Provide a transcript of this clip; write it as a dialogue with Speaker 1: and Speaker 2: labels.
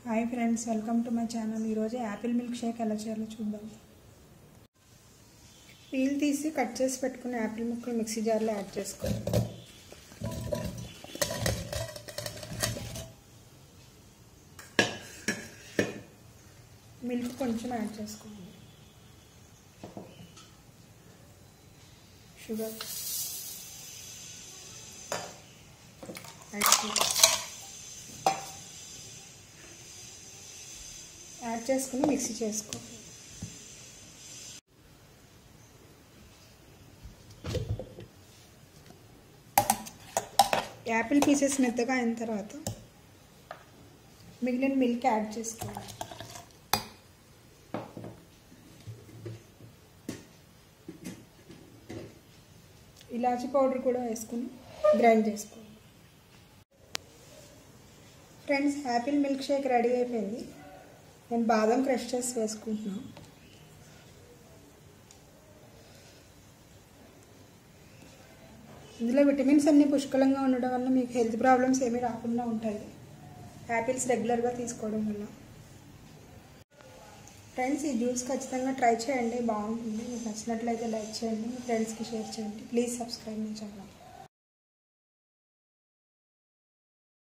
Speaker 1: hi friends welcome to my channel ఈరోజు apple milkshake ఎలా చేయాలో చూద్దాం పీల్ తీసి కట్ చేసి పెట్టుకున్న యాపిల్ ముక్కలు మిక్సీ జార్లో యాడ్ చేసుకోవాలి మిల్క్ కొంచెం యాడ్ చేసుకోవాలి షుగర్ యాడ్ చేయాలి యాడ్ చేసుకుని మిక్సీ చేసుకోవాలి యాపిల్ పీసెస్ మెత్తగా అయిన తర్వాత మిగిలిన మిల్క్ యాడ్ చేసుకోవాలి ఇలాచీ పౌడర్ కూడా వేసుకుని గ్రైండ్ చేసుకోవాలి friends apple milkshake ready అయిపోయింది నేను బాదం క్రష్ చేసి వేసుకుంటున్నాను ఇందులో విటమిన్స్ అన్నీ పుష్కలంగా ఉండడం వల్ల మీకు హెల్త్ ప్రాబ్లమ్స్ ఏమీ రాకుండా ఉంటాయి యాపిల్స్ రెగ్యులర్గా తీసుకోవడం వల్ల ఫ్రెండ్స్ ఈ జ్యూస్ ఖచ్చితంగా ట్రై చేయండి బాగుంటుంది మీకు నచ్చినట్లయితే లైక్ చేయండి మీ ఫ్రెండ్స్కి షేర్ చేయండి ప్లీజ్ సబ్స్క్రైబ్ మై ఛానల్